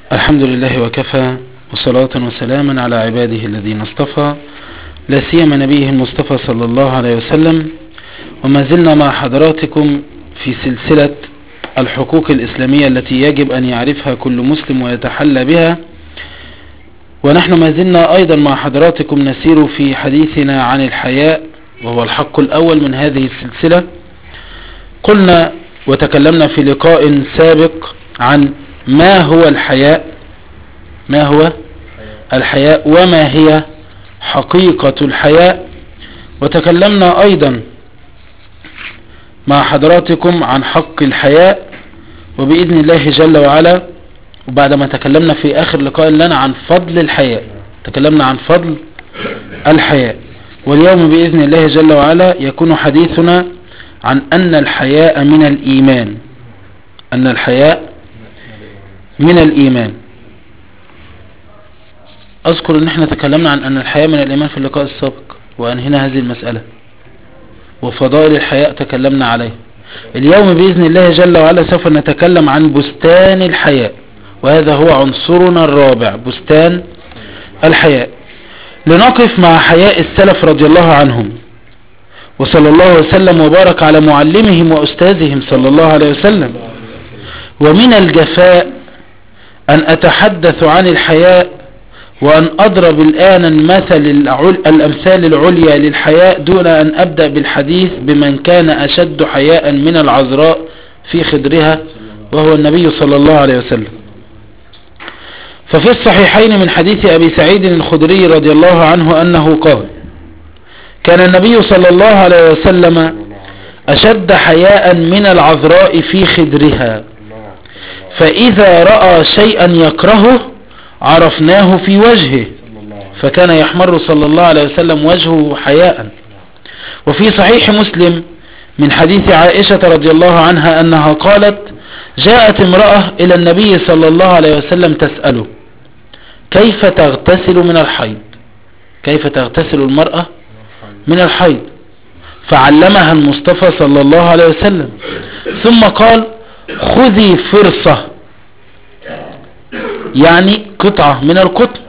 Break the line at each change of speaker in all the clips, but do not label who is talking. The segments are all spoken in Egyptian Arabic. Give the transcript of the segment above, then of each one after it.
الحمد لله وكفى وصلاة وسلاما على عباده الذين اصطفى لا سيما نبيه المصطفى صلى الله عليه وسلم وما زلنا مع حضراتكم في سلسلة الحقوق الإسلامية التي يجب أن يعرفها كل مسلم ويتحلى بها ونحن ما زلنا أيضا مع حضراتكم نسير في حديثنا عن الحياء وهو الحق الأول من هذه السلسلة قلنا وتكلمنا في لقاء سابق عن ما هو الحياء ما هو الحياء وما هي حقيقة الحياء وتكلمنا أيضا مع حضراتكم عن حق الحياء وبإذن الله جل وعلا وبعدما تكلمنا في آخر لقاء لنا عن فضل الحياء تكلمنا عن فضل الحياء واليوم بإذن الله جل وعلا يكون حديثنا عن أن الحياء من الإيمان أن الحياء من الإيمان أذكر أن احنا تكلمنا عن أن الحياء من الإيمان في اللقاء السابق وأنهينا هذه المسألة وفضائل الحياء تكلمنا عليه اليوم بإذن الله جل وعلا سوف نتكلم عن بستان الحياء وهذا هو عنصرنا الرابع بستان الحياء لنقف مع حياء السلف رضي الله عنهم وصلى الله وسلم وبارك على معلمهم وأستاذهم صلى الله عليه وسلم ومن الجفاء أن أتحدث عن الحياء وأن أضرب الآن مثل الأمثال العليا للحياء دون أن أبدأ بالحديث بمن كان أشد حياء من العذراء في خدرها وهو النبي صلى الله عليه وسلم ففي الصحيحين من حديث أبي سعيد الخدري رضي الله عنه أنه قال كان النبي صلى الله عليه وسلم أشد حياء من العذراء في خدرها فإذا رأى شيئا يكرهه عرفناه في وجهه فكان يحمر صلى الله عليه وسلم وجهه حياء وفي صحيح مسلم من حديث عائشة رضي الله عنها أنها قالت جاءت امرأة إلى النبي صلى الله عليه وسلم تسأله كيف تغتسل من الحيض كيف تغتسل المرأة من الحيض فعلمها المصطفى صلى الله عليه وسلم ثم قال خذي فرصة يعني قطعة من القطن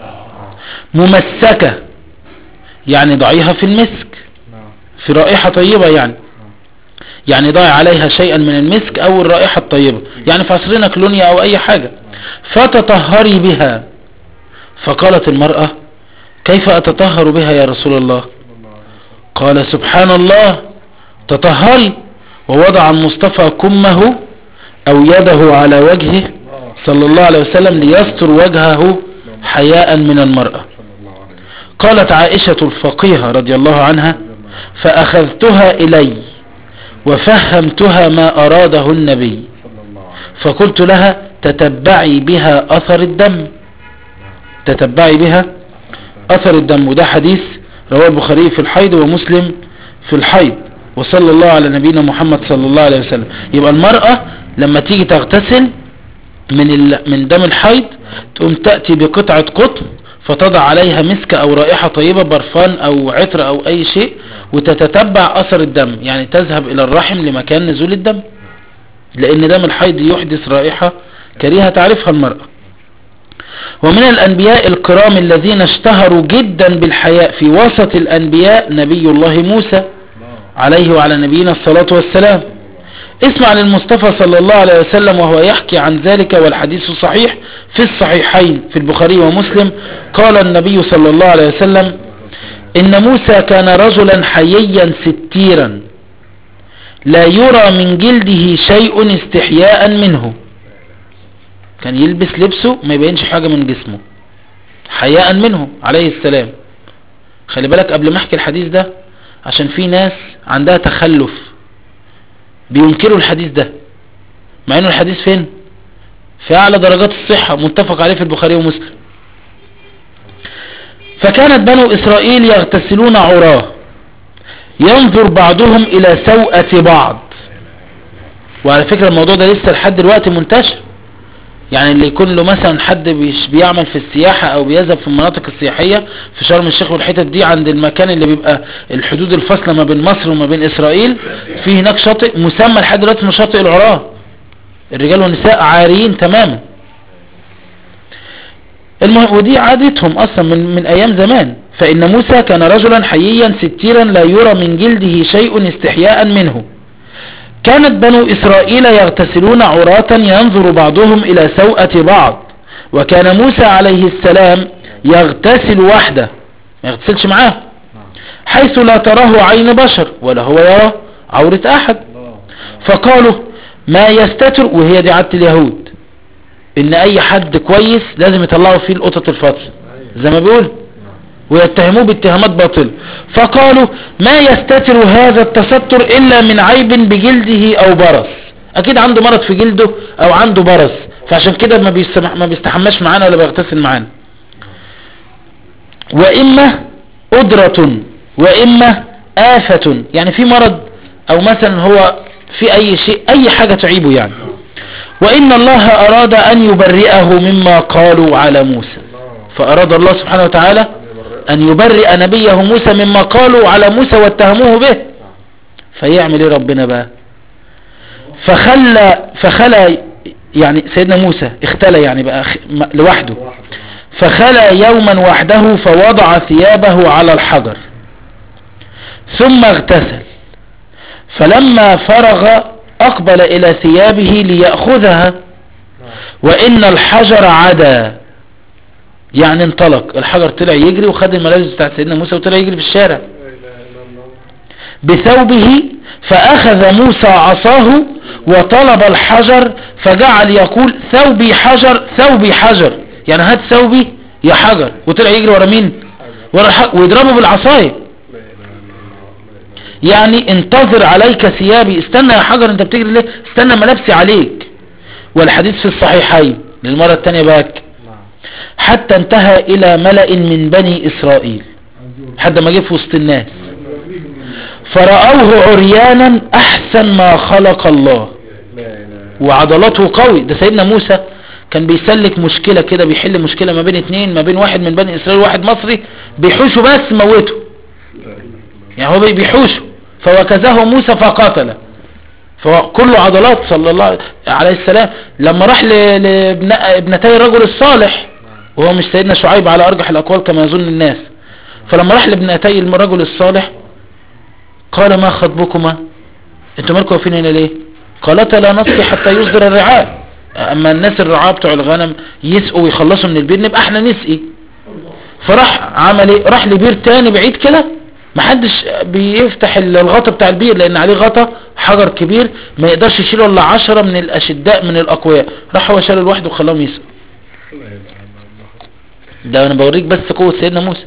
ممسكة يعني ضعيها في المسك في رائحة طيبة يعني يعني ضع عليها شيئا من المسك او الرائحة الطيبة يعني في عصرنا كلونيا او اي حاجة فتطهري بها فقالت المرأة كيف اتطهر بها يا رسول الله قال سبحان الله تطهري ووضع المصطفى كمه او يده على وجهه صلى الله عليه وسلم ليستر وجهه حياء من المرأة قالت عائشة الفقيهة رضي الله عنها فأخذتها إلي وفهمتها ما أراده النبي فقلت لها تتبعي بها أثر الدم تتبعي بها أثر الدم وده حديث رواه البخاري في الحيض ومسلم في الحيض وصلى الله على نبينا محمد صلى الله عليه وسلم يبقى المرأة لما تيجي تغتسل من من دم الحيض تقوم تأتي بقطعة قطن فتضع عليها مسك او رائحة طيبة برفان او عطر او اي شيء وتتتبع اثر الدم يعني تذهب الى الرحم لمكان نزول الدم لان دم الحيض يحدث رائحة كريهة تعرفها المرأة ومن الانبياء الكرام الذين اشتهروا جدا بالحياء في وسط الانبياء نبي الله موسى عليه وعلى نبينا الصلاة والسلام اسمع للمصطفى صلى الله عليه وسلم وهو يحكي عن ذلك والحديث صحيح في الصحيحين في البخاري ومسلم قال النبي صلى الله عليه وسلم إن موسى كان رجلا حييا ستيرا لا يرى من جلده شيء استحياء منه كان يلبس لبسه ما يبينش حاجة من جسمه حياء منه عليه السلام خلي بالك قبل ما احكي الحديث ده عشان في ناس عندها تخلف بينكروا الحديث ده مع انه الحديث فين في اعلى درجات الصحة متفق عليه في البخاري ومسلم فكانت بنو اسرائيل يغتسلون عراه ينظر بعضهم الى سوءة بعض وعلى فكرة الموضوع ده لسه لحد دلوقتي منتشر يعني اللي يكون له مثلا حد بيعمل في السياحة او بيذهب في المناطق السياحية في شرم الشيخ والحتت دي عند المكان اللي بيبقى الحدود الفاصلة ما بين مصر وما بين اسرائيل في هناك شاطئ مسمى لحد دلوقتي اسمه شاطئ العراه الرجال والنساء عاريين تماما المهم ودي عادتهم اصلا من, من ايام زمان فان موسى كان رجلا حييا ستيرا لا يرى من جلده شيء استحياء منه كانت بنو اسرائيل يغتسلون عراة ينظر بعضهم الى سوءة بعض وكان موسى عليه السلام يغتسل وحده ما يغتسلش معاه حيث لا تراه عين بشر ولا هو يرى عورة احد فقالوا ما يستتر وهي دي عادة اليهود ان اي حد كويس لازم يطلعوا فيه القطط الفطر زي ما بيقول ويتهموه باتهامات باطلة فقالوا ما يستتر هذا التستر الا من عيب بجلده او برص اكيد عنده مرض في جلده او عنده برص فعشان كده ما, بيستمح ما بيستحماش معانا ولا بيغتسل معانا واما قدرة واما آفة يعني في مرض او مثلا هو في اي شيء اي حاجة تعيبه يعني وان الله اراد ان يبرئه مما قالوا على موسى فاراد الله سبحانه وتعالى ان يبرئ نبيه موسى مما قالوا على موسى واتهموه به فيعمل ايه ربنا بقى فخلى فخلى يعني سيدنا موسى اختلى يعني بقى لوحده فخلى يوما وحده فوضع ثيابه على الحجر ثم اغتسل فلما فرغ اقبل الى ثيابه ليأخذها وان الحجر عدا يعني انطلق الحجر طلع يجري وخد الملابس بتاعت سيدنا موسى وطلع يجري في الشارع بثوبه فاخذ موسى عصاه وطلب الحجر فجعل يقول ثوبي حجر ثوبي حجر يعني هات ثوبي يا حجر وطلع يجري ورا مين ورا الحجر ويضربه بالعصايه يعني انتظر عليك ثيابي استنى يا حجر انت بتجري ليه استنى ملابسي عليك والحديث في الصحيحين للمرة الثانية باك حتى انتهى الى ملأ من بني اسرائيل حد ما جه في وسط الناس فرأوه عريانا احسن ما خلق الله وعضلاته قوي ده سيدنا موسى كان بيسلك مشكلة كده بيحل مشكلة ما بين اتنين ما بين واحد من بني اسرائيل وواحد مصري بيحوشوا بس موته يعني هو بيحوشوا فوكزه موسى فقاتله فكله عضلات صلى الله عليه السلام لما راح لابنتي الرجل الصالح وهو مش سيدنا شعيب على ارجح الاقوال كما يظن الناس فلما راح لابنتي الرجل الصالح قال ما خطبكما انتوا مالكم واقفين هنا ليه قالتا لا نسقي حتى يصدر الرعاء اما الناس الرعاة بتوع الغنم يسقوا ويخلصوا من البير نبقى احنا نسقي فراح عمل ايه راح لبير تاني بعيد كده محدش بيفتح الغطا بتاع البير لان عليه غطا حجر كبير ما يقدرش يشيله الا عشرة من الاشداء من الاقوياء راح هو شاله لوحده وخلاهم يسقوا ده انا بوريك بس قوة سيدنا موسى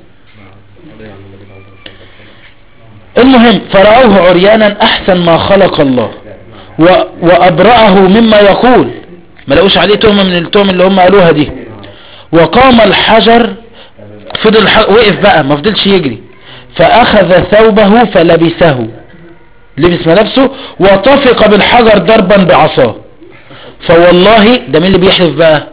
المهم فرأوه عريانا احسن ما خلق الله و... وابرأه مما يقول ما لقوش عليه تهمة من التهم اللي هم قالوها دي وقام الحجر فضل الح... وقف بقى ما فضلش يجري فاخذ ثوبه فلبسه لبس ملابسه وطفق بالحجر ضربا بعصاه فوالله ده مين اللي بيحلف بقى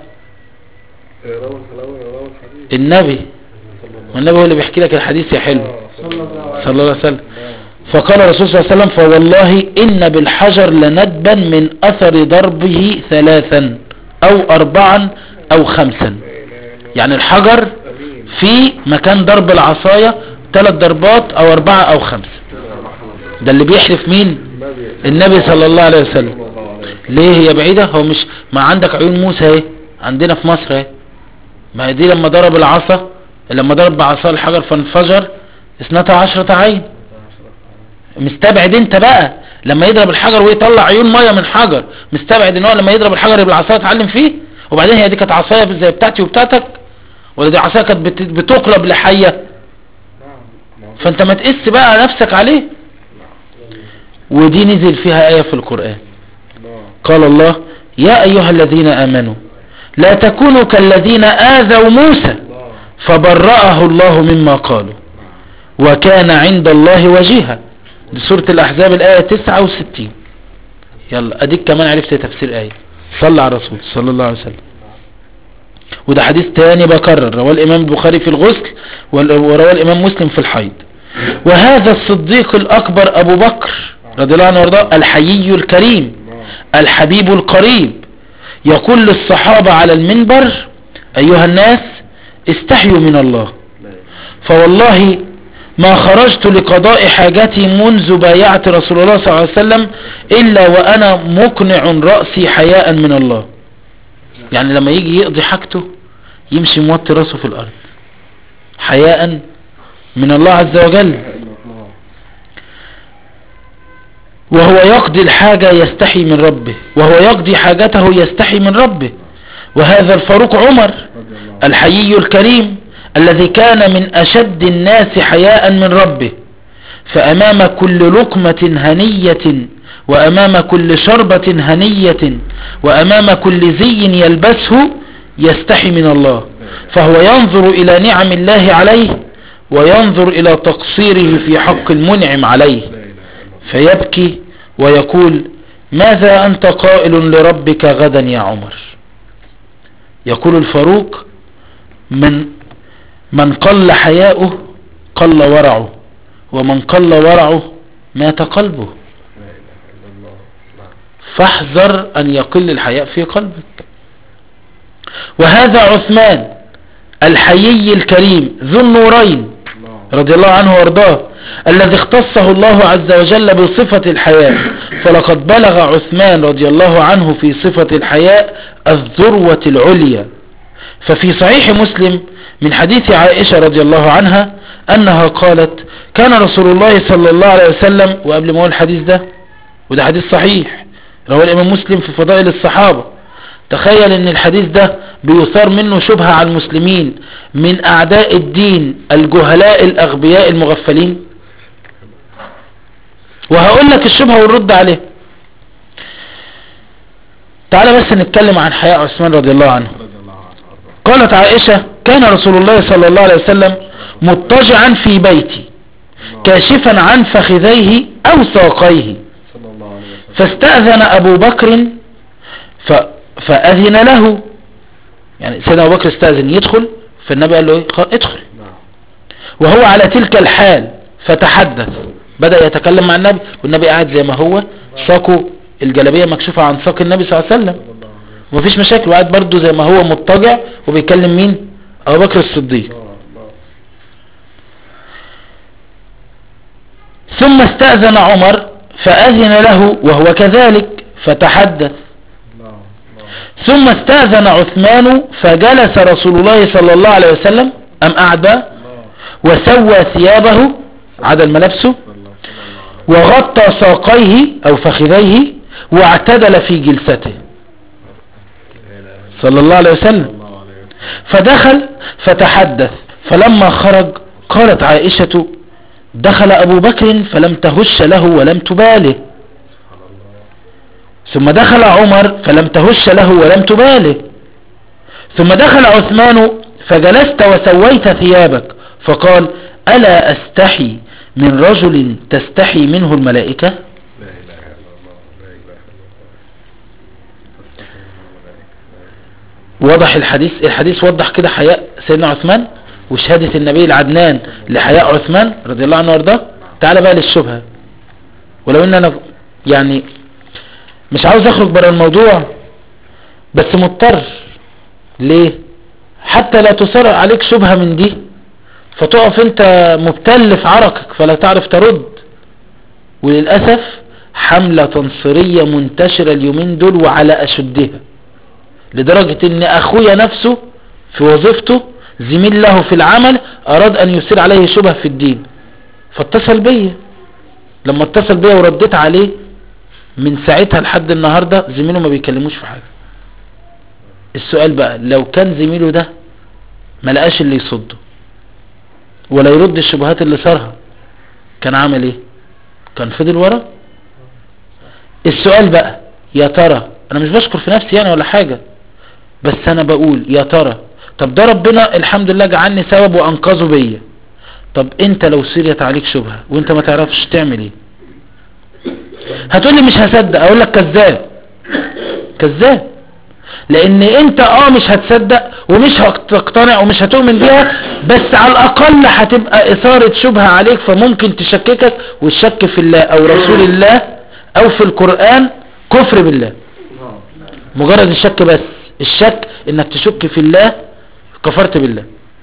النبي والنبي هو اللي بيحكي لك الحديث يا حلو صلى الله عليه وسلم فقال الرسول صلى الله عليه وسلم فوالله إن بالحجر لندبا من أثر ضربه ثلاثا أو أربعا أو خمسا يعني الحجر في مكان ضرب العصاية ثلاث ضربات أو أربعة أو خمسة ده اللي بيحلف مين النبي صلى الله عليه وسلم ليه هي بعيدة هو مش ما عندك عيون موسى اهي عندنا في مصر اهي ما هي دي لما ضرب العصا لما ضرب بعصا الحجر فانفجر اثنتا عشرة عين مستبعد انت بقى لما يضرب الحجر ويطلع عيون مية من حجر مستبعد ان هو لما يضرب الحجر بالعصاية يتعلم فيه وبعدين هي دي كانت عصاية زي بتاعتي وبتاعتك ولا دي عصاية كانت بت- بتقلب لحية فانت ما تقس بقى نفسك عليه ودي نزل فيها آية في القرآن قال الله يا أيها الذين آمنوا لا تكونوا كالذين آذوا موسى فبرأه الله مما قالوا وكان عند الله وجيها دي سورة الأحزاب الآية 69 يلا أديك كمان عرفت تفسير آية صلى على الرسول صلى الله عليه وسلم وده حديث تاني بكرر رواه الإمام البخاري في الغسل ورواه الإمام مسلم في الحيض وهذا الصديق الأكبر أبو بكر رضي الله عنه وارضاه الحيي الكريم الحبيب القريب يقول للصحابة على المنبر أيها الناس استحيوا من الله
لا إله
فوالله ما خرجت لقضاء حاجتي منذ بايعت رسول الله صلى الله عليه وسلم إلا وأنا مقنع رأسي حياء من الله يعني لما يجي يقضي حاجته يمشي موطي راسه في الأرض حياء من الله عز وجل
إلا الله
وهو يقضي الحاجة يستحي من ربه وهو يقضي حاجته يستحي من ربه وهذا الفاروق عمر
رضي الله
الحيي الكريم الذي كان من أشد الناس حياء من ربه فأمام كل لقمة هنية وأمام كل شربة هنية وأمام كل زي يلبسه يستحي من الله فهو ينظر إلى نعم الله عليه وينظر إلى تقصيره في حق المنعم عليه
لا إله إلا الله
فيبكي ويقول ماذا أنت قائل لربك غدا يا عمر يقول الفاروق من من قل حياؤه قل ورعه ومن قل ورعه مات قلبه
لا إله إلا الله نعم
فاحذر أن يقل الحياء في قلبك وهذا عثمان الحيي الكريم ذو النورين
الله
رضي الله عنه وارضاه الذي اختصه الله عز وجل بصفة الحياء فلقد بلغ عثمان رضي الله عنه في صفة الحياء الذروة العليا ففي صحيح مسلم من حديث عائشة رضي الله عنها أنها قالت كان رسول الله صلى الله عليه وسلم وقبل ما اقول الحديث ده وده حديث صحيح رواه الإمام مسلم في فضائل الصحابة تخيل ان الحديث ده بيثار منه شبهة على المسلمين من اعداء الدين الجهلاء الاغبياء المغفلين وهقول لك الشبهة والرد عليه تعال بس نتكلم عن حياء عثمان رضي الله عنه
رضي الله عنه وأرضاه.
قالت عائشة كان رسول الله صلى الله عليه وسلم مضطجعا في بيتي
الله.
كاشفا عن فخذيه او ساقيه
صلى الله عليه وسلم
فاستأذن أبو بكر ف... فأذن له يعني سيدنا أبو بكر استأذن يدخل فالنبي قال له إيه؟ خ- ادخل
نعم
وهو على تلك الحال فتحدث بدأ يتكلم مع النبي والنبي قاعد زي ما هو ساقه الجلبية مكشوفة عن ساق النبي صلى الله عليه وسلم
صلى الله عليه وسلم
ومفيش مشاكل وقاعد برضه زي ما هو مضطجع وبيكلم مين أبو بكر الصديق
الله الله
ثم استأذن عمر فأذن له وهو كذلك فتحدث
الله الله
ثم استأذن عثمان فجلس رسول الله صلى الله عليه وسلم أم قعد بقى
الله
وسوى ثيابه عدل ملابسه
صلى الله صلى الله عليه
وغطى ساقيه أو فخذيه واعتدل في جلسته
وسلم.
صلى الله عليه
صلى
وسلم
الله عليه وسلم
فدخل فتحدث فلما خرج قالت عائشة دخل أبو بكر فلم تهش له ولم تباله
سبحان الله
ثم دخل عمر فلم تهش له ولم تباله ثم دخل عثمان فجلست وسويت ثيابك فقال ألا أستحي من رجل تستحي منه الملائكة
لا إله إلا الله لا إله إلا الله تستحي من الملائكة لا إله
وضح الحديث الحديث وضح كده حياء سيدنا عثمان وشهادة النبي العدنان لحياء عثمان رضي الله عنه وارضاه تعال بقى للشبهة ولو ان انا يعني مش عاوز اخرج بره الموضوع بس مضطر ليه حتى لا تصر عليك شبهة من دي فتقف انت مبتل في عرقك فلا تعرف ترد وللأسف حملة تنصيرية منتشرة اليومين دول وعلى أشدها لدرجة ان اخويا نفسه في وظيفته زميل له في العمل اراد ان يثير عليه شبه في الدين فاتصل بيا لما اتصل بيا ورديت عليه من ساعتها لحد النهاردة زميله ما بيكلموش في حاجة السؤال بقى لو كان زميله ده ما لقاش اللي يصده ولا يرد الشبهات اللي صارها كان عمل ايه كان فضل ورا السؤال بقى يا ترى انا مش بشكر في نفسي يعني ولا حاجة بس انا بقول يا ترى طب ده ربنا الحمد لله جعلني سبب وانقذه بيا طب انت لو سيريت عليك شبهة وانت ما تعرفش تعمل ايه هتقولي مش هصدق اقول لك كذاب كذاب لان انت اه مش هتصدق ومش هتقتنع ومش هتؤمن بيها بس على الاقل هتبقى اثارة شبهة عليك فممكن تشككك والشك في الله او رسول الله او في القرآن كفر بالله مجرد الشك بس الشك انك تشك في الله كفرت بالله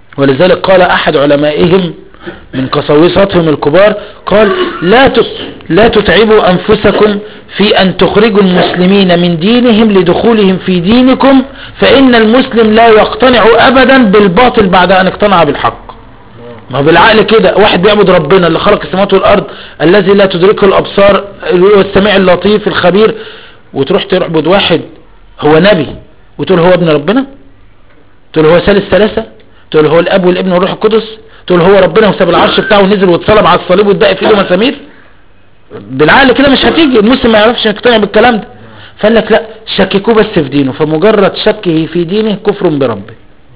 ولذلك قال احد علمائهم من قساوستهم الكبار قال لا تت- لا تتعبوا انفسكم في ان تخرجوا المسلمين من دينهم لدخولهم في دينكم فان المسلم لا يقتنع ابدا بالباطل بعد ان اقتنع بالحق ما هو بالعقل كده واحد بيعبد ربنا اللي خلق السماوات والارض الذي لا تدركه الابصار اللي هو السميع اللطيف الخبير وتروح تعبد واحد هو نبي وتقول هو ابن ربنا تقول هو ثالث ثلاثة تقول هو الاب والابن والروح القدس تقول هو ربنا وساب العرش بتاعه ونزل واتصلب على الصليب واتدق في ايده مسامير بالعقل كده مش هتيجي المسلم ما يعرفش يقتنع بالكلام ده فقال لك لا شككوه بس في دينه فمجرد شكه في دينه كفر بربه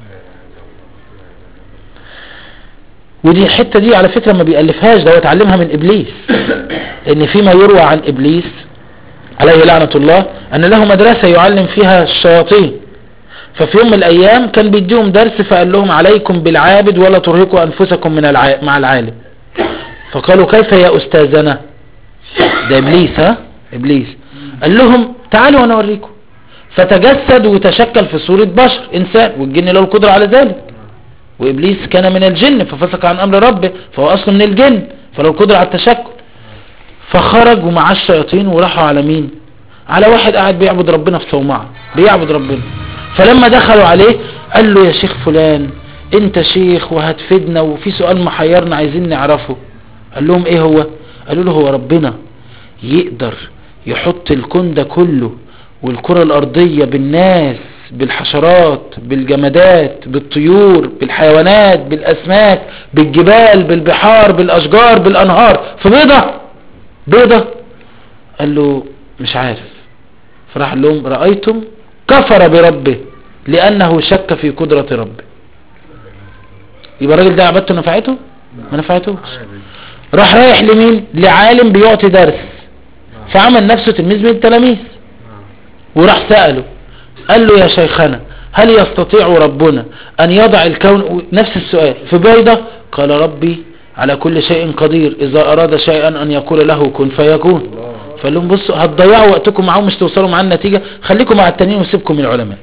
ودي الحتة دي على فكرة ما بيألفهاش ده هو اتعلمها من إبليس لأن فيما يروى عن إبليس عليه لعنة الله أن له مدرسة يعلم فيها الشياطين ففي يوم من الأيام كان بيديهم درس فقال لهم عليكم بالعابد ولا ترهقوا أنفسكم من الع... مع العالم فقالوا كيف يا أستاذنا ده إبليس ها إبليس قال لهم تعالوا وأنا أوريكم فتجسد وتشكل في صورة بشر إنسان والجن له القدرة على ذلك وإبليس كان من الجن ففسق عن أمر ربه فهو أصلا من الجن فله القدرة على التشكل فخرج ومع الشياطين وراحوا على مين على واحد قاعد بيعبد ربنا في صومعة بيعبد ربنا فلما دخلوا عليه قال له يا شيخ فلان انت شيخ وهتفيدنا وفي سؤال محيرنا عايزين نعرفه قال لهم ايه هو قالوا له هو ربنا يقدر يحط الكون ده كله والكرة الارضية بالناس بالحشرات بالجمادات بالطيور بالحيوانات بالاسماك بالجبال بالبحار بالاشجار بالانهار في بيضة بيضة قال له مش عارف فراح قال لهم رأيتم كفر بربه لأنه شك في قدرة ربه يبقى الراجل ده عبادته نفعته ما نفعتوش راح رايح لمين لعالم بيعطي درس فعمل نفسه تلميذ من التلاميذ وراح سأله قال له يا شيخنا هل يستطيع ربنا أن يضع الكون نفس السؤال في بيضة قال ربي على كل شيء قدير إذا أراد شيئا أن يقول له كن فيكون فقال لهم بصوا هتضيعوا وقتكم معاهم مش توصلوا معاه النتيجة خليكم مع التانيين وسيبكم من العلماء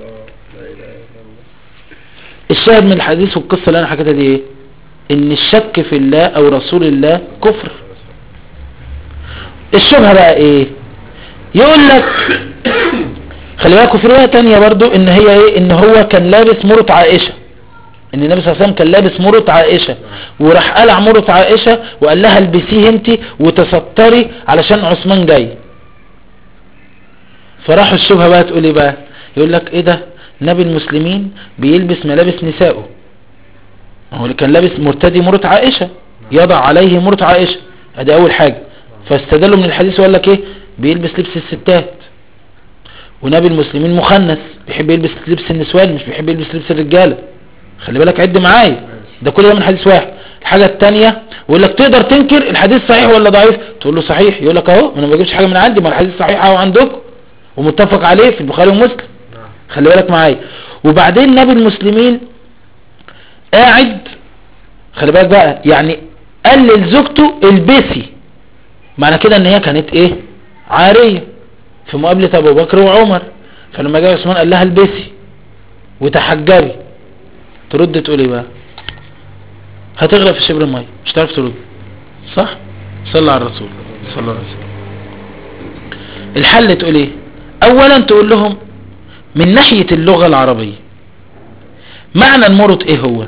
الشاهد من الحديث والقصة اللي أنا حكيتها دي إيه إن الشك في الله أو رسول الله كفر الشبهة بقى إيه يقول لك خلي بالكوا في رواية تانية برضو ان هي ايه ان هو كان لابس مرة عائشة ان النبي صلى الله عليه وسلم كان لابس مرة عائشة وراح قلع مرة عائشة وقال لها البسيه انت وتستري علشان عثمان جاي فراحوا الشبهة بقى تقول ايه بقى يقول لك ايه ده نبي المسلمين بيلبس ملابس نسائه هو اللي كان لابس مرتدي مرة عائشة يضع عليه مرة عائشة ادي اول حاجة فاستدلوا من الحديث وقال لك ايه بيلبس لبس الستات ونبي المسلمين مخنث بيحب يلبس لبس النسوان مش بيحب يلبس لبس الرجالة خلي بالك عد معايا ده كل ده من حديث واحد الحاجة التانية يقول لك تقدر تنكر الحديث صحيح ولا ضعيف تقول له صحيح يقول لك اهو ما انا ما بجيبش حاجة من عندي ما الحديث صحيح اهو عندكم ومتفق عليه في البخاري ومسلم خلي بالك معايا وبعدين نبي المسلمين قاعد خلي بالك بقى يعني قال لزوجته البسي معنى كده ان هي كانت ايه عارية في مقابلة ابو بكر وعمر فلما جاء عثمان قال لها البسي وتحجبي ترد تقول ايه بقى هتغرق في شبر المية مش تعرف ترد صح صلى على الرسول صلى الله عليه وسلم الحل تقول ايه اولا تقول لهم من ناحية اللغة العربية معنى المرط ايه هو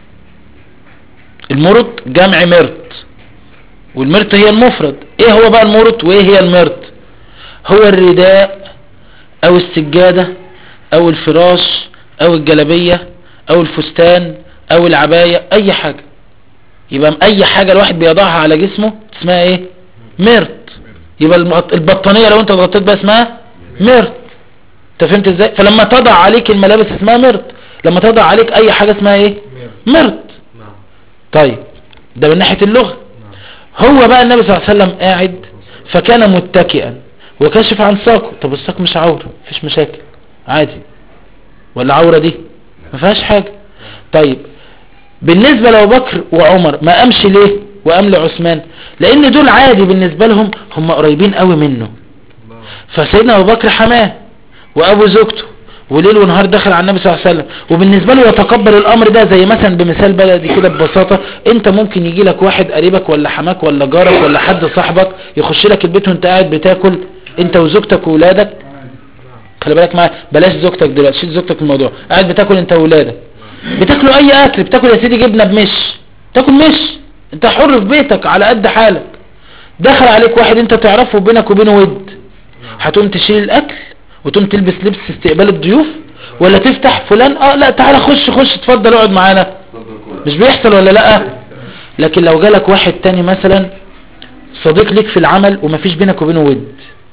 المرط جمع مرط والمرط هي المفرد ايه هو بقى المرط وايه هي المرط هو الرداء او السجادة او الفراش او الجلبية او الفستان او العباية اي حاجة يبقى اي حاجة الواحد بيضعها على جسمه اسمها ايه مرط يبقى المغط- البطانية لو انت غطيت بقى اسمها مرط انت فهمت ازاي فلما تضع عليك الملابس اسمها مرط لما تضع عليك اي حاجة اسمها ايه مرط
نعم
طيب ده من ناحية اللغة هو بقى النبي صلى الله عليه وسلم قاعد فكان متكئا وكشف عن ساقه طب الساق مش عورة مفيش مشاكل عادي ولا عورة دي ما فيهاش حاجة طيب بالنسبة لأبو بكر وعمر ما قامش ليه وقام لعثمان لان دول عادي بالنسبة لهم هم قريبين قوي منه
الله
فسيدنا ابو بكر حماه وابو زوجته وليل ونهار داخل على النبي صلى الله عليه وسلم وبالنسبة له يتقبل الامر ده زي مثلا بمثال بلدي كده ببساطة انت ممكن يجي لك واحد قريبك ولا حماك ولا جارك ولا حد صاحبك يخش لك البيت وانت قاعد بتاكل انت وزوجتك وولادك خلي بالك معايا بلاش زوجتك دلوقتي شيل زوجتك من الموضوع قاعد بتاكل انت وولادك بتاكلوا اي اكل بتاكل يا سيدي جبنه بمش تاكل مش انت حر في بيتك على قد حالك دخل عليك واحد انت تعرفه بينك وبينه ود هتقوم تشيل الاكل وتقوم تلبس لبس استقبال الضيوف ولا تفتح فلان اه لا تعالى خش خش اتفضل اقعد معانا مش بيحصل ولا لا لكن لو جالك واحد تاني مثلا صديق ليك في العمل ومفيش بينك وبينه ود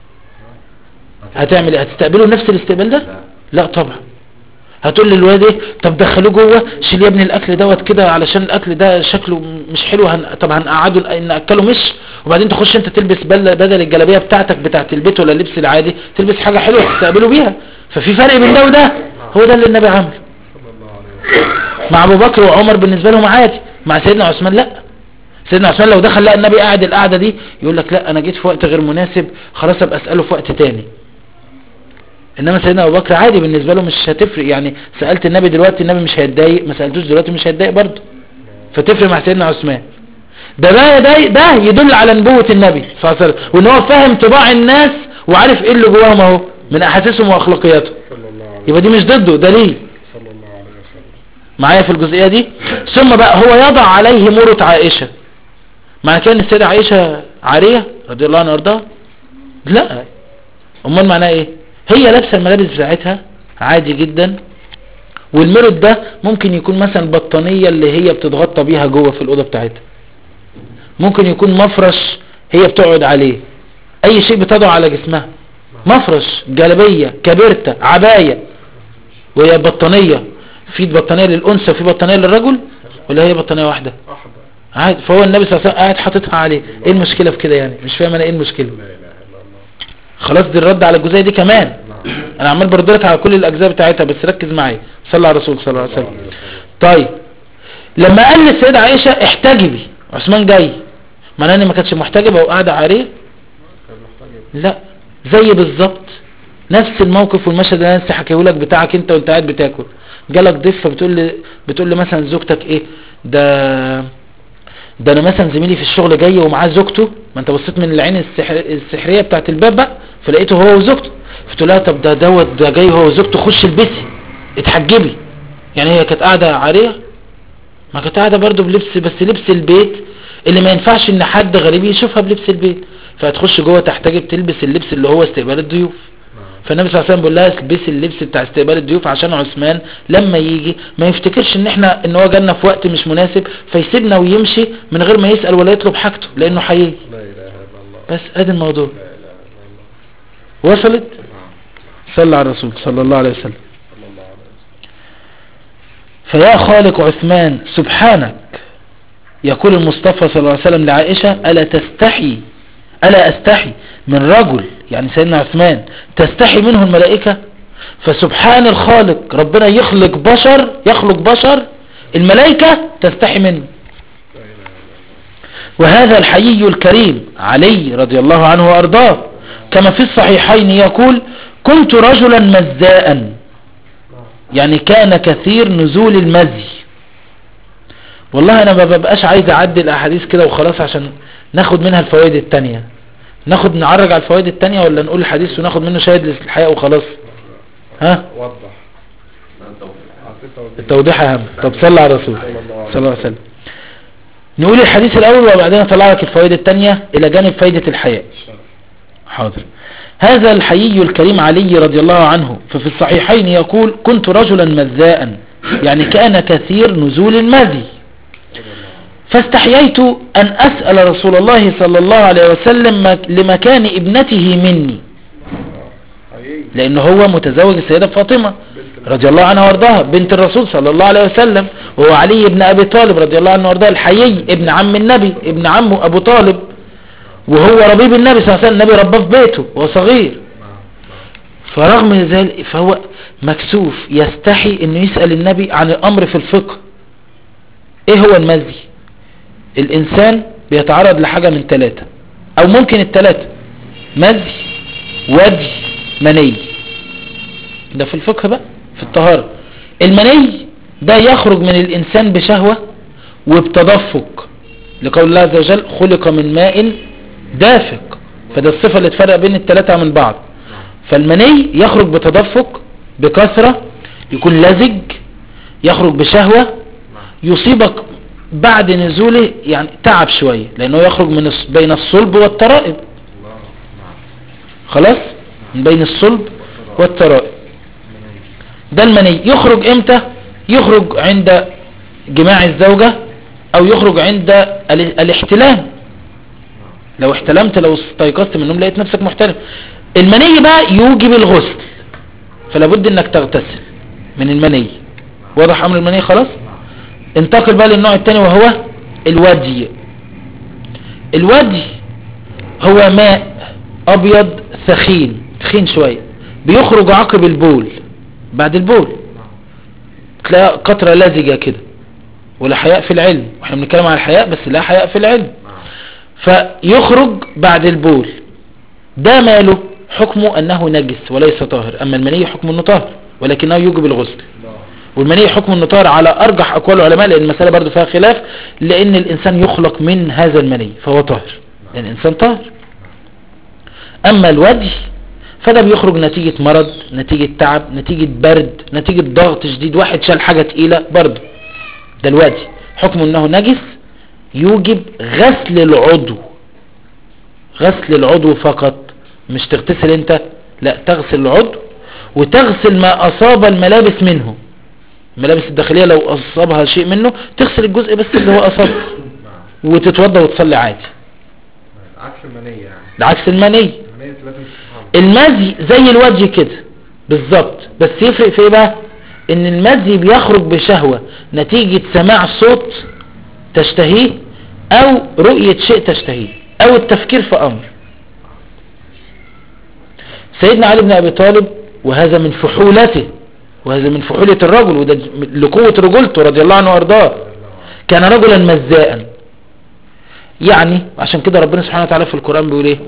هتعمل ايه هتستقبله نفس الاستقبال ده لا طبعا هتقول للواد ايه طب دخلوه جوه شيل يا ابني الاكل دوت كده علشان الاكل ده شكله مش حلو هن... طب هنقعده ناكله مش وبعدين تخش انت تلبس بل... بدل الجلابيه بتاعتك بتاعت البيت ولا اللبس العادي تلبس حاجه حلوه تستقبله بيها ففي فرق بين ده وده هو ده اللي النبي عمله
صلى الله عليه وسلم
مع ابو بكر وعمر بالنسبه لهم عادي مع سيدنا عثمان لا سيدنا عثمان لو دخل لقى النبي قاعد القعده دي يقول لك لا انا جيت في وقت غير مناسب خلاص ابقى اساله في وقت تاني انما سيدنا ابو بكر عادي بالنسبه له مش هتفرق يعني سالت النبي دلوقتي النبي مش هيتضايق ما سالتوش دلوقتي مش هيتضايق برضه فتفرق مع سيدنا عثمان ده ده ده, ده يدل على نبوة النبي صلى الله عليه وسلم وان هو فاهم طباع الناس وعارف ايه اللي جواهم اهو من احاسيسهم واخلاقياتهم
صلى الله عليه
يبقى دي مش ضده دليل
صلى الله عليه وسلم
معايا في الجزئية دي ثم بقى هو يضع عليه مرة عائشة معنى كده ان السيدة عائشة عارية رضي الله عنها وارضاها لا امال معناها ايه هي لابسة الملابس بتاعتها عادي جدا والمرط ده ممكن يكون مثلا البطانية اللي هي بتتغطى بيها جوه في الأوضة بتاعتها ممكن يكون مفرش هي بتقعد عليه اي شيء بتضع على جسمها مفرش جلبية كبرتة عباية وهي بطانية في بطانية للأنثى وفي بطانية للرجل ولا هي بطانية واحدة
واحدة
عادي فهو النبي صلى الله عليه وسلم قاعد حاططها عليه ايه المشكلة في كده يعني مش فاهم انا ايه المشكلة
لا اله الا الله
خلاص دي الرد على الجزئية دي كمان
نعم
انا عمال بردلك على كل الاجزاء بتاعتها بس ركز معايا صلى على الرسول صلى الله عليه وسلم طيب لما قال للسيدة عائشة احتجبي عثمان جاي معناه ان ما كانتش محتجبة وقاعدة عارية
كان محتاج
لا زي بالظبط نفس الموقف والمشهد اللي انا لسه حكيهولك بتاعك انت وانت قاعد بتاكل جالك ضيف فبتقول لي بتقول لي مثلا زوجتك ايه ده ده انا مثلا زميلي في الشغل جاي ومعاه زوجته ما انت بصيت من العين السحر السحريه بتاعت الباب بقى فلقيته هو وزوجته فتقول لها طب ده دوت ده جاي هو وزوجته خش البسي اتحجبي يعني هي كانت قاعده عاريه ما كانت قاعده برضه بلبس بس لبس البيت اللي ما ينفعش ان حد غريب يشوفها بلبس البيت فهتخش جوه تحتجب تلبس اللبس اللي هو استقبال الضيوف
نعم
فالنبي صلى الله عليه وسلم بيقول لها البسي اللبس بتاع استقبال الضيوف عشان عثمان لما يجي ما يفتكرش ان احنا ان هو جالنا في وقت مش مناسب فيسيبنا ويمشي من غير ما يسأل ولا يطلب حاجته لانه هيجي
لا اله الا الله
بس ادي الموضوع
لا اله الا الله
وصلت
نعم
صلى على الرسول صلى الله عليه وسلم
صلى الله عليه وسلم
فيا خالق عثمان سبحانك يقول المصطفى صلى الله عليه وسلم لعائشة ألا تستحي ألا أستحي من رجل يعني سيدنا عثمان تستحي منه الملائكة فسبحان الخالق ربنا يخلق بشر يخلق بشر الملائكة تستحي منه
لا اله الا الله
وهذا الحيي الكريم علي رضي الله عنه وأرضاه كما في الصحيحين يقول كنت رجلا مزاء يعني كان كثير نزول المزي والله انا ما ببقاش عايز اعدي الاحاديث كده وخلاص عشان ناخد منها الفوائد التانية ناخد نعرج على الفوائد التانية ولا نقول الحديث وناخد منه شاهد للحقيقة وخلاص ها
وضح أعطي توضيح.
التوضيح اهم طب صلى على الرسول
صلى الله عليه
صلى الله عليه وسلم نقول الحديث الاول وبعدين اطلع لك الفوائد التانية الى جانب فايدة الحياء
الشرف.
حاضر هذا الحيي الكريم علي رضي الله عنه ففي الصحيحين يقول كنت رجلا مذاء يعني كان كثير نزول المذي فاستحييت أن أسأل رسول الله صلى الله عليه وسلم مك- لمكان ابنته مني
حقيقي
لأن هو متزوج السيدة فاطمة
بنت
رضي الله عنها وارضاها بنت الرسول صلى الله عليه وسلم وهو علي بن أبي طالب رضي الله عنه وارضاه الحيي ابن عم النبي ابن عمه أبو طالب وهو ربيب النبي صلى الله عليه وسلم النبي رباه في بيته وهو صغير
نعم
فرغم ذلك فهو مكسوف يستحي انه يسأل النبي عن الامر في الفقه ايه هو المزي الانسان بيتعرض لحاجة من ثلاثة او ممكن الثلاثة مزي ودي مني ده في الفقه بقى في الطهارة المني ده يخرج من الإنسان بشهوة وبتدفق لقول الله عز وجل خلق من ماء دافق فده الصفة اللي تفرق بين الثلاثة من بعض فالمني يخرج بتدفق بكثرة يكون لزج يخرج بشهوة يصيبك بعد نزوله يعني تعب شوية لأنه يخرج من الص- بين الصلب والترائب
الله نعم
خلاص من بين الصلب والترائب ده المني يخرج امتى يخرج عند جماع الزوجة او يخرج عند ال- الاحتلام لو احتلمت لو استيقظت من النوم لقيت نفسك محتلم المني بقى يوجب الغسل فلا بد انك تغتسل من المني واضح امر المني خلاص انتقل بقى للنوع الثاني وهو الودي الودي هو ماء ابيض ثخين تخين شوية بيخرج عقب البول بعد البول تلاقي قطرة لزجة كده ولا حياء في العلم واحنا بنتكلم عن الحياء بس لا حياء في العلم فيخرج بعد البول ده ماله حكمه انه نجس وليس طاهر اما المني حكمه انه طاهر ولكنه يوجب الغسل والمني حكم انه طاهر على ارجح اقوال العلماء لان المسألة برضو فيها خلاف لان الانسان يخلق من هذا المني فهو طاهر لان الانسان طاهر اما الوجه فده بيخرج نتيجة مرض نتيجة تعب نتيجة برد نتيجة ضغط شديد واحد شال حاجة تقيلة برضه ده الوجه حكم انه نجس يوجب غسل العضو غسل العضو فقط مش تغتسل انت لا تغسل العضو وتغسل ما اصاب الملابس منه الملابس الداخلية لو اصابها شيء منه تغسل الجزء بس اللي هو اصابه
نعم
وتتوضى وتصلي عادي
عكس المنية يعني
العكس المني
المنية لازم تتحمل
المزي زي الوجه كده بالظبط بس يفرق في ايه بقى ان المزي بيخرج بشهوة نتيجة سماع صوت تشتهيه او رؤية شيء تشتهيه او التفكير في امر سيدنا علي بن ابي طالب وهذا من فحولته وهذا من فحولة الرجل وده لقوة رجولته رضي الله عنه وارضاه كان رجلا مزاء يعني عشان كده ربنا سبحانه وتعالى في القرآن بيقول ايه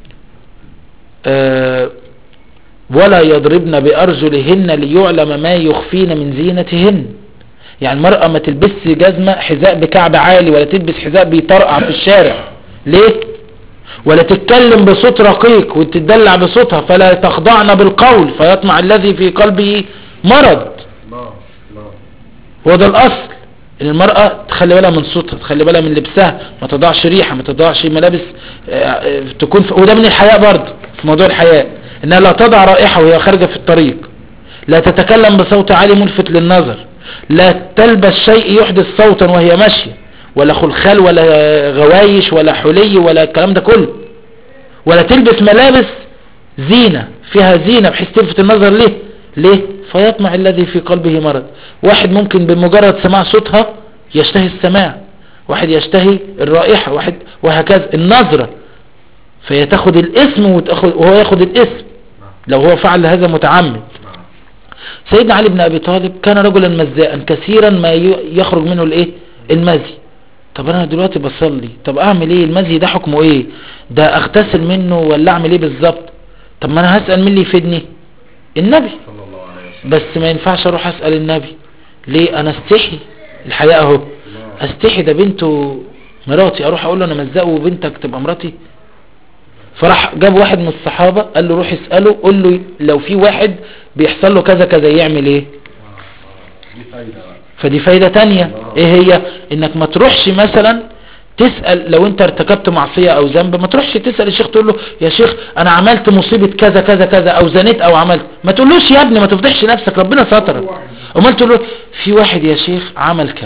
آه ولا يضربن بأرجلهن ليعلم ما يخفين من زينتهن يعني المرأة ما تلبس جزمة حذاء بكعب عالي ولا تلبس حذاء بيطرقع في الشارع ليه ولا تتكلم بصوت رقيق وتدلع بصوتها فلا تخضعن بالقول فيطمع الذي في قلبه مرض
الله الله
هو ده الأصل ان المرأة تخلي بالها من صوتها تخلي بالها من لبسها ما تضعش ريحة ما تضعش ملابس آه، آه، تكون في وده من الحياء برضه في موضوع الحياء انها لا تضع رائحة وهي خارجة في الطريق لا تتكلم بصوت عالي ملفت للنظر لا تلبس شيء يحدث صوتا وهي ماشية ولا خلخال ولا غوايش ولا حلي ولا الكلام ده كله ولا تلبس ملابس زينة فيها زينة بحيث تلفت النظر ليه ليه فيطمع الذي في قلبه مرض واحد ممكن بمجرد سماع صوتها يشتهي السماع واحد يشتهي الرائحة واحد وهكذا النظرة فهي تاخد الاسم وتاخد وهو ياخد الاسم لو هو فعل هذا متعمد
نعم
سيدنا علي بن ابي طالب كان رجلا مزاء كثيرا ما ي- يخرج منه الايه المزي طب انا دلوقتي بصلي طب اعمل ايه المزي ده حكمه ايه ده اغتسل منه ولا اعمل ايه بالظبط طب ما انا هسأل مين اللي يفيدني النبي
صلى الله عليه وسلم
بس ما ينفعش اروح اسأل النبي ليه انا استحي الحقيقة اهو
الله
استحي ده بنته مراتي اروح اقول له انا مزقه وبنتك تبقى مراتي فراح جاب واحد من الصحابة قال له روح اسأله قول له لو في واحد بيحصل له كذا كذا يعمل ايه
دي فايدة بقى
فدي فايدة تانية ايه هي انك ما تروحش مثلا تسأل لو انت ارتكبت معصية او ذنب ما تروحش تسأل الشيخ تقول له يا شيخ انا عملت مصيبة كذا كذا كذا او زنيت او عملت ما تقولوش يا ابني ما تفضحش نفسك ربنا سترك امال تقول له في واحد يا شيخ عمل كذا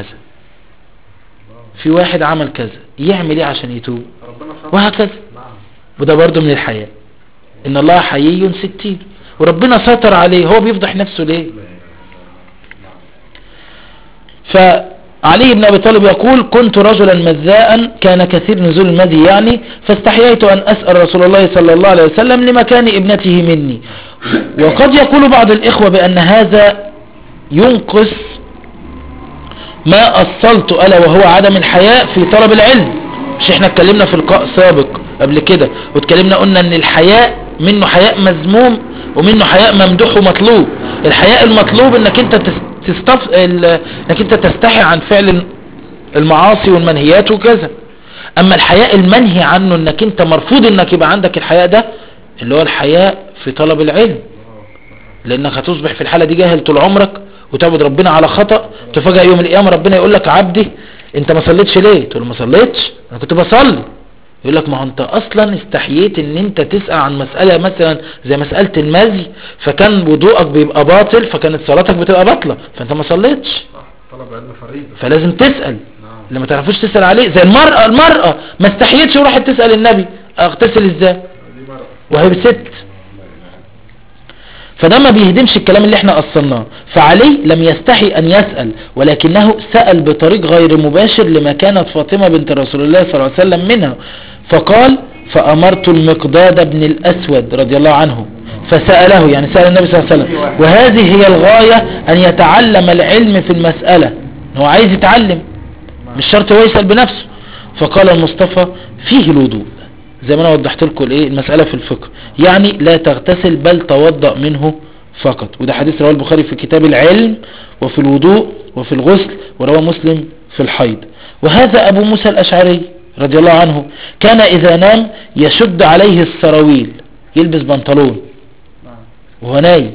في واحد عمل كذا يعمل ايه عشان يتوب
ربنا ستر
وهكذا
نعم
وده برضو من الحياة ان الله حيي ستير وربنا ستر عليه هو بيفضح نفسه ليه
لا إله إلا الله. نعم
فعلي بن أبي طالب يقول كنت رجلا مذاء كان كثير نزول المذي يعني فاستحييت أن أسأل رسول الله صلى الله عليه وسلم لمكان ابنته مني وقد يقول بعض الإخوة بأن هذا ينقص ما أصلت ألا وهو عدم الحياء في طلب العلم مش احنا اتكلمنا في لقاء سابق قبل كده واتكلمنا قلنا ان الحياء منه حياء مذموم ومنه حياء ممدوح ومطلوب الحياء المطلوب انك انت تس- تستف... ال- انك انت تستحي عن فعل المعاصي والمنهيات وكذا اما الحياء المنهي عنه انك انت مرفوض انك يبقى عندك الحياء ده اللي هو الحياء في طلب العلم لانك هتصبح في الحالة دي جاهل طول عمرك وتعبد ربنا على خطأ تفاجأ يوم القيامة ربنا يقول لك عبدي انت ما صليتش ليه تقول له ما صليتش انا كنت بصلي يقول لك ما هو انت اصلا استحييت ان انت تسأل عن مسألة مثلا زي مسألة المزي فكان وضوءك بيبقى باطل فكانت صلاتك بتبقى باطلة فانت ما صليتش
صح طلب علم فريضة
فلازم تسأل
نعم
اللي ما تعرفوش تسأل عليه زي المرأة المرأة ما استحيتش وراحت تسأل النبي اغتسل ازاي
دي مرأة
وهي ست فده ما بيهدمش الكلام اللي احنا أصلناه فعلي لم يستحي أن يسأل ولكنه سأل بطريق غير مباشر لما كانت فاطمة بنت رسول الله صلى الله عليه وسلم منها فقال فأمرت المقداد بن الأسود رضي الله عنه فسأله يعني سأل النبي صلى الله عليه وسلم وهذه هي الغاية أن يتعلم العلم في المسألة هو عايز يتعلم مش شرط هو يسأل بنفسه فقال المصطفى فيه الوضوء زي ما انا وضحت لكم الايه المسألة في الفقه يعني لا تغتسل بل توضأ منه فقط وده حديث رواه البخاري في كتاب العلم وفي الوضوء وفي الغسل ورواه مسلم في الحيض وهذا ابو موسى الاشعري رضي الله عنه كان اذا نام يشد عليه السراويل يلبس بنطلون
نعم
وهو نايم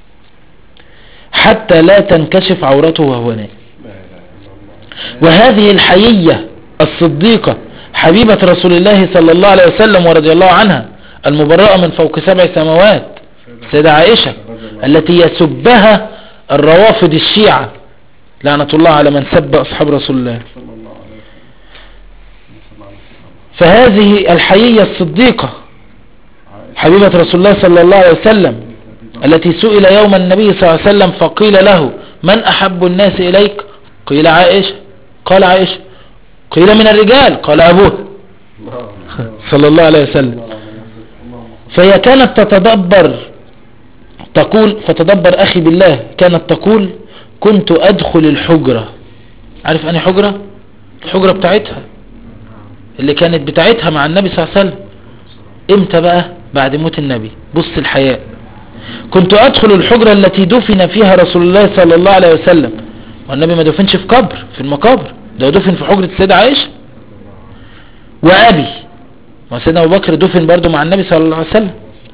حتى لا تنكشف عورته وهو نايم
لا اله الا الله
وهذه الحيية الصديقة حبيبة رسول الله صلى الله عليه وسلم ورضي الله عنها المبرأة من فوق سبع سماوات سيدة عائشة التي يسبها الروافض الشيعة لعنة الله على من سب أصحاب رسول الله
صلى الله عليه وسلم صلى الله عليه وسلم
فهذه الحيية الصديقة
عائشة
حبيبة رسول الله صلى الله عليه وسلم التي سئل يوم النبي صلى الله عليه وسلم فقيل له من أحب الناس إليك قيل عائشة قال عائشة قيل من الرجال قال أبوه
الله
صلى الله عليه وسلم
اللهم
فهي كانت تتدبر تقول فتدبر أخي بالله كانت تقول كنت أدخل الحجرة عارف أني حجرة الحجرة بتاعتها اللي كانت بتاعتها مع النبي صلى الله عليه وسلم امتى بقى بعد موت النبي بص الحياء كنت أدخل الحجرة التي دفن فيها رسول الله صلى الله عليه وسلم والنبي ما دفنش في قبر في المقابر ده دفن في حجرة السيدة عائشة وأبي ما سيدنا أبو بكر دفن برضو مع النبي صلى الله عليه وسلم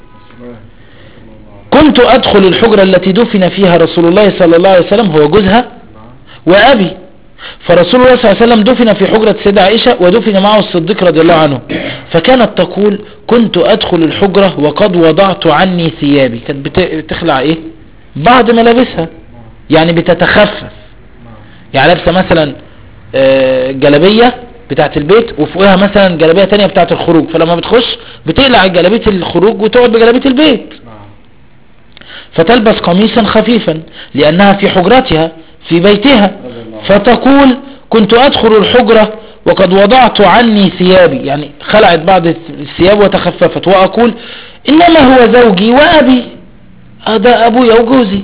كنت أدخل الحجرة التي دفن فيها رسول الله صلى الله عليه وسلم هو جوزها وأبي فرسول الله صلى الله عليه وسلم دفن في حجرة السيدة عائشة ودفن معه الصديق رضي الله عنه فكانت تقول كنت أدخل الحجرة وقد وضعت عني ثيابي كانت بت- بتخلع إيه بعد ملابسها يعني بتتخفف يعني لابسه مثلا آه، جلابية بتاعت البيت وفوقها مثلا جلابية تانية بتاعت الخروج فلما بتخش بتقلع جلابية الخروج وتقعد بجلابية البيت
نعم
فتلبس قميصا خفيفا لأنها في حجرتها في بيتها
رضي الله عنه.
فتقول كنت أدخل الحجرة وقد وضعت عني ثيابي يعني خلعت بعض الثياب وتخففت وأقول إنما هو زوجي وأبي هذا أبويا وجوزي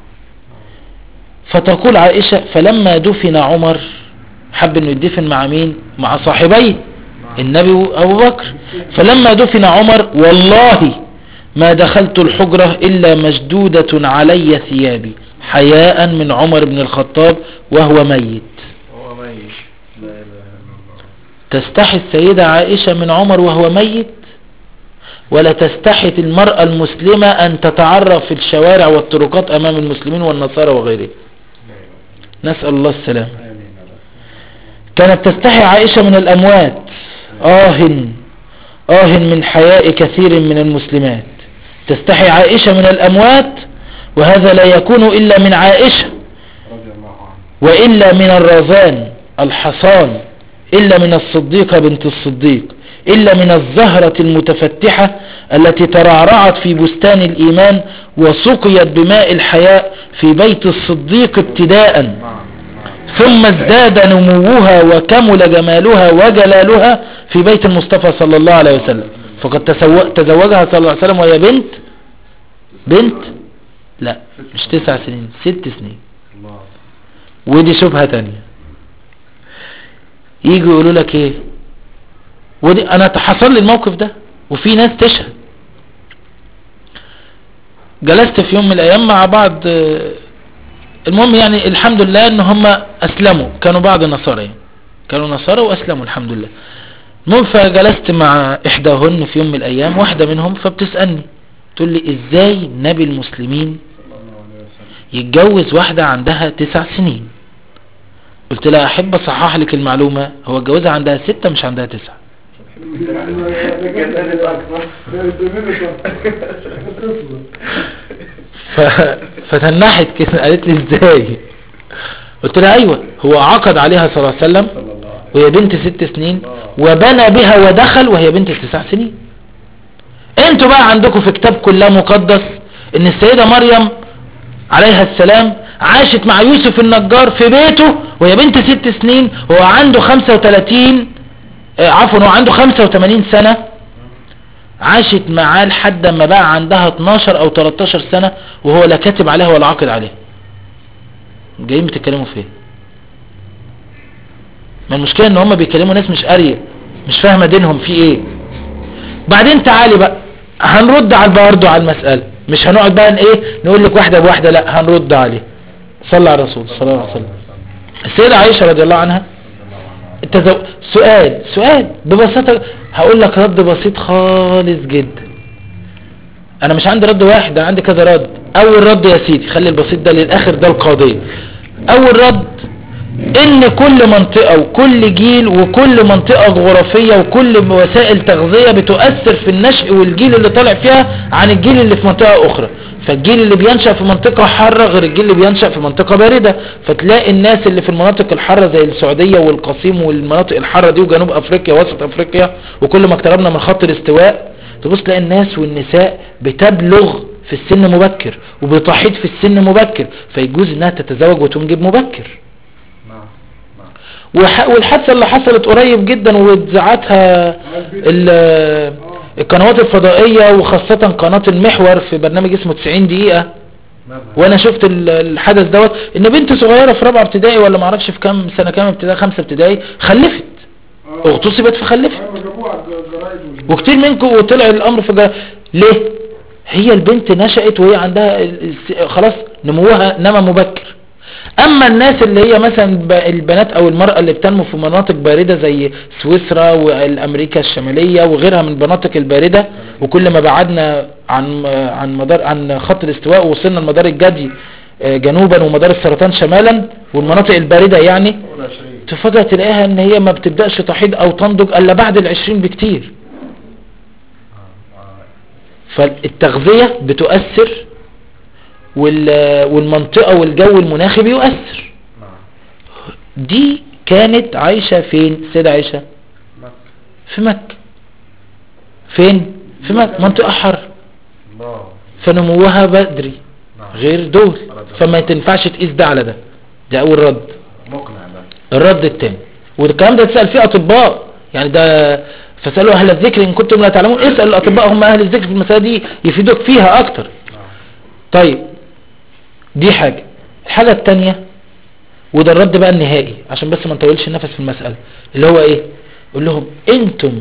فتقول عائشة فلما دفن عمر حب انه يدفن مع مين مع صاحبيه النبي وابو بكر فلما دفن عمر والله ما دخلت الحجرة الا مشدودة علي ثيابي حياء من عمر بن الخطاب وهو ميت
هو ميت لا اله الا الله
تستحي السيدة عائشة من عمر وهو ميت ولا تستحي المرأة المسلمة أن تتعرف في الشوارع والطرقات أمام المسلمين والنصارى وغيرهم
لا اله
نسأل الله السلام
امين يا رب.
كانت تستحي عائشة من الأموات آه آه من حياء كثير من المسلمات تستحي عائشة من الأموات وهذا لا يكون إلا من عائشة
رضي الله عنه
وإلا من الرزان الحصان إلا من الصديقة بنت الصديق إلا من الزهرة المتفتحة التي ترعرعت في بستان الإيمان وسقيت بماء الحياء في بيت الصديق ابتداء
نعم نعم
ثم ازداد نموها وكمل جمالها وجلالها في بيت المصطفى صلى الله عليه وسلم فقد تسو- تزوجها صلى الله عليه وسلم وهي بنت بنت لا مش تسع سنين ست سنين
الله
ودي شبهة تانية يجوا يقولوا لك ايه ودي انا حصل لي الموقف ده وفي ناس تشهد جلست في يوم من الايام مع بعض آه، المهم يعني الحمد لله ان هم اسلموا كانوا بعض النصارى يعني كانوا نصارى واسلموا الحمد لله المهم فجلست مع احداهن في يوم من الايام واحدة منهم فبتسألني تقول لي ازاي نبي المسلمين
صلى الله عليه وسلم
يتجوز واحدة عندها تسع سنين قلت لها احب اصحح لك المعلومة هو اتجوزها عندها ستة مش عندها تسعة
جننت اكثر
ف... فتنحت كده قالت لي ازاي قلت لها ايوه هو عقد عليها صلى الله عليه وسلم
صلى الله عليه
وهي بنت ست سنين وبنى بها ودخل وهي بنت تسع سنين انتوا بقى عندكم في كتابكم لا مقدس ان السيدة مريم عليها السلام عاشت مع يوسف النجار في بيته وهي بنت ست سنين وهو عنده 35 آه، عفوا هو عنده 85 سنة عاشت معاه لحد ما بقى عندها 12 او 13 سنة وهو لا كاتب عليها ولا عاقد عليها جايين بتتكلموا فين ما المشكلة ان هم بيكلموا ناس مش قارية مش فاهمة دينهم في ايه بعدين تعالي بقى هنرد على برضه على المسألة مش هنقعد بقى ايه نقول لك واحدة بواحدة لا هنرد عليه صلى على الرسول صلى الله عليه وسلم السيدة عائشة رضي الله عنها التزو... سؤال سؤال ببساطة هقول لك رد بسيط خالص جدا انا مش عندي رد واحد انا عندي كذا رد اول رد يا سيدي خلي البسيط ده للاخر ده القضية اول رد ان كل منطقة وكل جيل وكل منطقة جغرافية وكل وسائل تغذية بتؤثر في النشء والجيل اللي طالع فيها عن الجيل اللي في منطقة اخرى فالجيل اللي بينشأ في منطقة حارة غير الجيل اللي بينشأ في منطقة باردة فتلاقي الناس اللي في المناطق الحارة زي السعودية والقصيم والمناطق الحارة دي وجنوب افريقيا وسط افريقيا وكل ما اقتربنا من خط الاستواء تبص تلاقي الناس والنساء بتبلغ في السن مبكر وبتحيط في السن مبكر فيجوز انها تتزوج وتنجب مبكر
نعم نعم
وح- والحادثة اللي حصلت قريب جدا واتذاعتها ال- القنوات الفضائية وخاصة قناة المحور في برنامج اسمه 90 دقيقة
نعم
وانا شفت ال- الحدث دوت ان بنت صغيرة في رابعة ابتدائي ولا معرفش في كام سنة كام ابتدائي خمسة ابتدائي خلفت اغتصبت فخلفت وكتير منكم وطلع الامر في جا... ليه هي البنت نشأت وهي عندها ال- الس- خلاص نموها نمى مبكر اما الناس اللي هي مثلا ب- البنات او المرأة اللي بتنمو في مناطق باردة زي سويسرا والامريكا الشمالية وغيرها من المناطق الباردة وكل ما بعدنا عن عن مدار عن خط الاستواء ووصلنا لمدار الجدي آه، جنوبا ومدار السرطان شمالا والمناطق الباردة يعني
ولا شيء
تفاجأ تلاقيها ان هي ما بتبدأش تحيض او تنضج الا بعد العشرين بكتير فالتغذية بتؤثر وال- والمنطقة والجو المناخي بيؤثر
نعم
دي كانت عايشة فين السيدة عايشة
مكة
في مكة فين في مكة منطقة حر
الله
فنموها بدري
نعم
غير دول فما تنفعش تقيس ده على ده ده اول رد
مقنع ده
الرد التاني والكلام ده تسأل فيه اطباء يعني ده فسألوا اهل الذكر ان كنتم لا تعلمون اسأل الاطباء هم اهل الذكر في المسألة دي يفيدوك فيها اكتر
نعم
طيب دي حاجة الحاجة التانية وده الرد بقى النهائي عشان بس ما نطولش النفس في المسألة اللي هو ايه يقول لهم انتم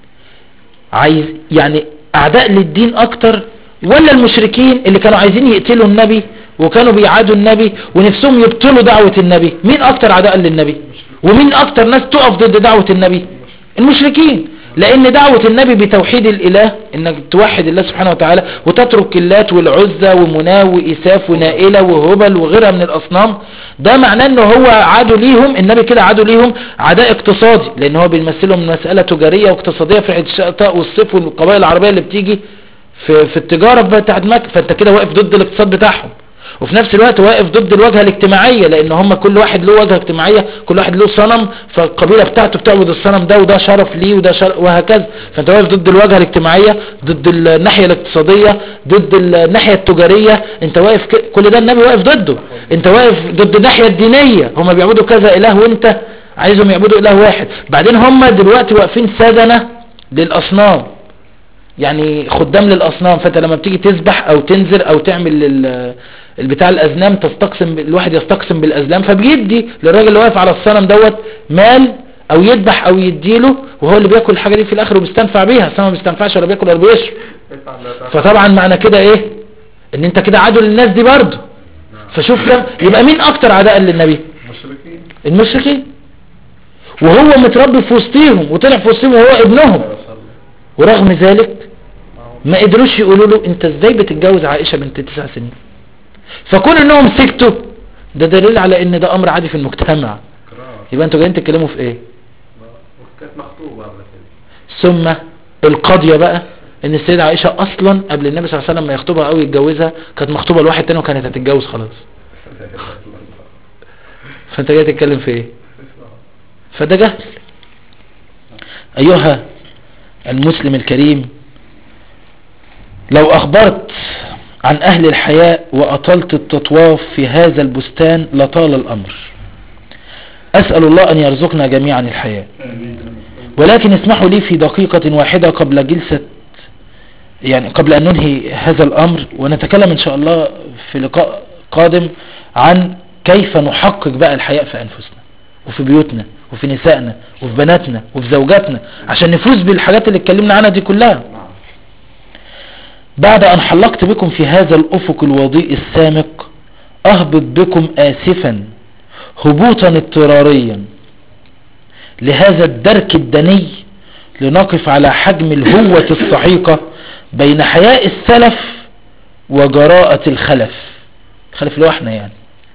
عايز يعني اعداء للدين اكتر ولا المشركين اللي كانوا عايزين يقتلوا النبي وكانوا بيعادوا النبي ونفسهم يبطلوا دعوة النبي مين اكتر اعداء للنبي ومين اكتر ناس تقف ضد دعوة النبي المشركين لان دعوة النبي بتوحيد الاله انك توحد الله سبحانه وتعالى وتترك اللات والعزة ومناه وإساف ونائلة وهبل وغيرها من الاصنام ده معناه ان هو عادوا ليهم النبي كده عادوا ليهم عداء اقتصادي لان هو بيمثلهم مسألة تجارية واقتصادية في رحلة الشتاء والصيف والقبائل العربية اللي بتيجي في, في التجارة بتاعت مكة فانت كده واقف ضد الاقتصاد بتاعهم وفي نفس الوقت واقف ضد الواجهة الاجتماعية لان هم كل واحد له واجهة اجتماعية كل واحد له صنم فالقبيلة بتاعته بتعبد الصنم ده وده شرف ليه وده شرف وهكذا فانت واقف ضد الواجهة الاجتماعية ضد الناحية الاقتصادية ضد الناحية التجارية انت واقف ك... كل ده النبي واقف ضده انت واقف ضد الناحية الدينية هم بيعبدوا كذا اله وانت عايزهم يعبدوا اله واحد بعدين هم دلوقتي واقفين سدنة للاصنام يعني خدام للاصنام فانت لما بتيجي تذبح او تنذر او تعمل ال- البتاع الازلام تستقسم الواحد يستقسم بالازلام فبيدي للراجل اللي واقف على الصنم دوت مال او يذبح او يديله وهو اللي بياكل الحاجه دي في الاخر وبيستنفع بيها الصنم ما بيستنفعش ولا بياكل ولا بيشرب
افعل لا تفعل
فطبعا معنى كده ايه ان انت كده عدو للناس دي برضه فشوف كم يبقى مين اكتر عداء للنبي
مشركين
المشركين وهو متربي في وسطهم وطلع في وسطهم وهو ابنهم ورغم ذلك ما قدروش يقولوا له انت ازاي بتتجوز عائشة بنت تسع سنين فكون انهم سكتوا ده دليل على ان ده امر عادي في المجتمع
كرار
يبقى انتوا جايين تتكلموا في ايه
وكانت مخطوبة قبل كده
ثم القاضية بقى ان السيدة عائشة اصلا قبل النبي صلى الله عليه وسلم ما يخطبها او يتجوزها كانت مخطوبة لواحد تاني وكانت هتتجوز خلاص فانت جاي تتكلم في ايه فده جهل ايها المسلم الكريم لو اخبرت عن اهل الحياء واطلت التطواف في هذا البستان لطال الامر اسأل الله ان يرزقنا جميعا الحياء ولكن اسمحوا لي في دقيقة واحدة قبل جلسة يعني قبل أن ننهي هذا الأمر ونتكلم إن شاء الله في لقاء قادم عن كيف نحقق بقى الحياء في أنفسنا وفي بيوتنا وفي نسائنا وفي بناتنا وفي زوجاتنا عشان نفوز بالحاجات اللي اتكلمنا عنها دي كلها بعد أن حلقت بكم في هذا الأفق الوضيء السامق أهبط بكم آسفا هبوطا اضطراريا لهذا الدرك الدني لنقف على حجم الهوة الصحيقة بين حياء السلف وجراءة الخلف الخلف اللي هو احنا يعني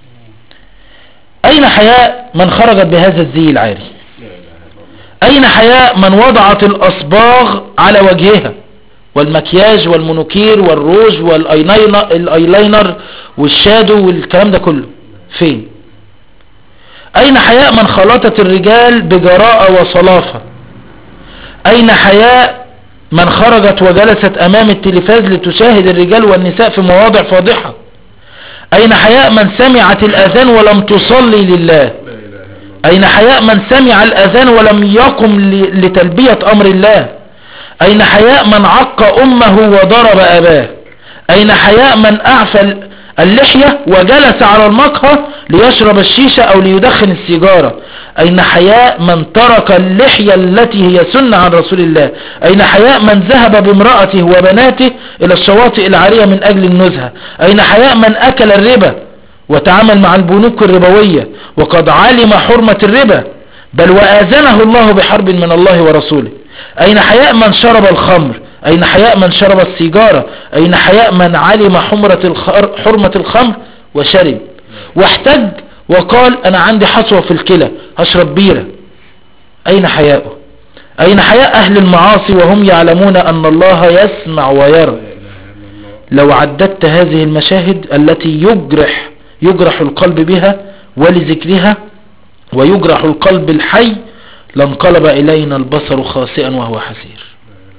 أين حياء من خرجت بهذا الزي العاري أين حياء من وضعت الأصباغ على وجهها والمكياج والمونوكير والروج والايلاينر والشادو والكلام ده كله فين أين حياء من خلطت الرجال بجراءة وصلافة أين حياء من خرجت وجلست أمام التلفاز لتشاهد الرجال والنساء في مواضع فاضحة أين حياء من سمعت الأذان ولم تصلي لله
لا إله إلا الله
أين حياء من سمع الأذان ولم يقم ل- لتلبية أمر الله أين حياء من عق أمه وضرب أباه أين حياء من أعفى ال- اللحية وجلس على المقهى ليشرب الشيشة أو ليدخن السيجارة أين حياء من ترك اللحية التي هي سنة عن رسول الله أين حياء من ذهب بامرأته وبناته إلى الشواطئ العارية من أجل النزهة أين حياء من أكل الربا وتعامل مع البنوك الربوية وقد علم حرمة الربا بل وآذنه الله بحرب من الله ورسوله أين حياء من شرب الخمر أين حياء من شرب السيجارة أين حياء من علم حمرة الخر حرمة الخمر وشرب واحتج وقال أنا عندي حصوة في الكلى هشرب بيرة أين حياؤه أين حياء أهل المعاصي وهم يعلمون أن الله يسمع ويرى
لا إله إلا الله
لو عددت هذه المشاهد التي يجرح يجرح القلب بها ولذكرها ويجرح القلب الحي لانقلب إلينا البصر خاسئا وهو حسير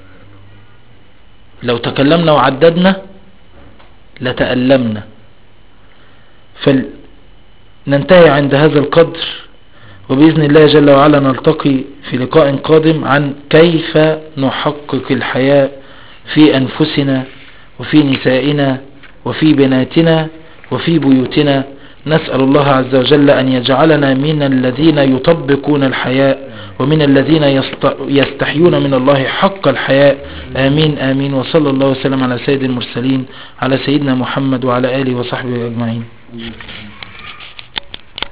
لو تكلمنا وعددنا لتألمنا فننتهي عند هذا القدر وبإذن الله جل وعلا نلتقي في لقاء قادم عن كيف نحقق الحياة في أنفسنا وفي نسائنا وفي بناتنا وفي بيوتنا نسأل الله عز وجل أن يجعلنا من الذين يطبقون الحياء ومن الذين يست- يستحيون من الله حق الحياء آمين آمين وصلى الله وسلم على سيد المرسلين على سيدنا محمد وعلى آله وصحبه أجمعين